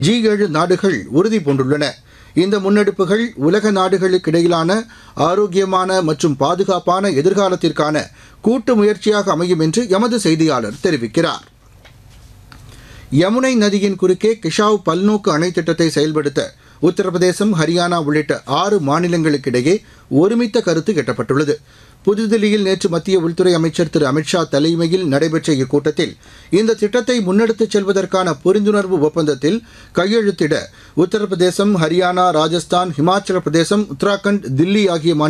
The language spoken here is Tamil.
ஜி ஏழு நாடுகள் உறுதி பூண்டுள்ளன இந்த முன்னெடுப்புகள் உலக நாடுகளுக்கிடையிலான ஆரோக்கியமான மற்றும் பாதுகாப்பான எதிர்காலத்திற்கான கூட்டு முயற்சியாக அமையும் என்று எமது செய்தியாளர் தெரிவிக்கிறார் யமுனை நதியின் குறுக்கே கிஷாவ் பல்நோக்கு அணை திட்டத்தை செயல்படுத்த உத்தரப்பிரதேசம் ஹரியானா உள்ளிட்ட ஆறு மாநிலங்களுக்கிடையே ஒருமித்த கருத்து எட்டப்பட்டுள்ளது புதுதில்லியில் நேற்று மத்திய உள்துறை அமைச்சர் திரு அமித்ஷா தலைமையில் நடைபெற்ற இக்கூட்டத்தில் இந்த திட்டத்தை முன்னெடுத்துச் செல்வதற்கான புரிந்துணர்வு ஒப்பந்தத்தில் கையெழுத்திட உத்தரப்பிரதேசம் ஹரியானா ராஜஸ்தான் ஹிமாச்சல பிரதேசம் உத்தராகண்ட் தில்லி ஆகிய மாநில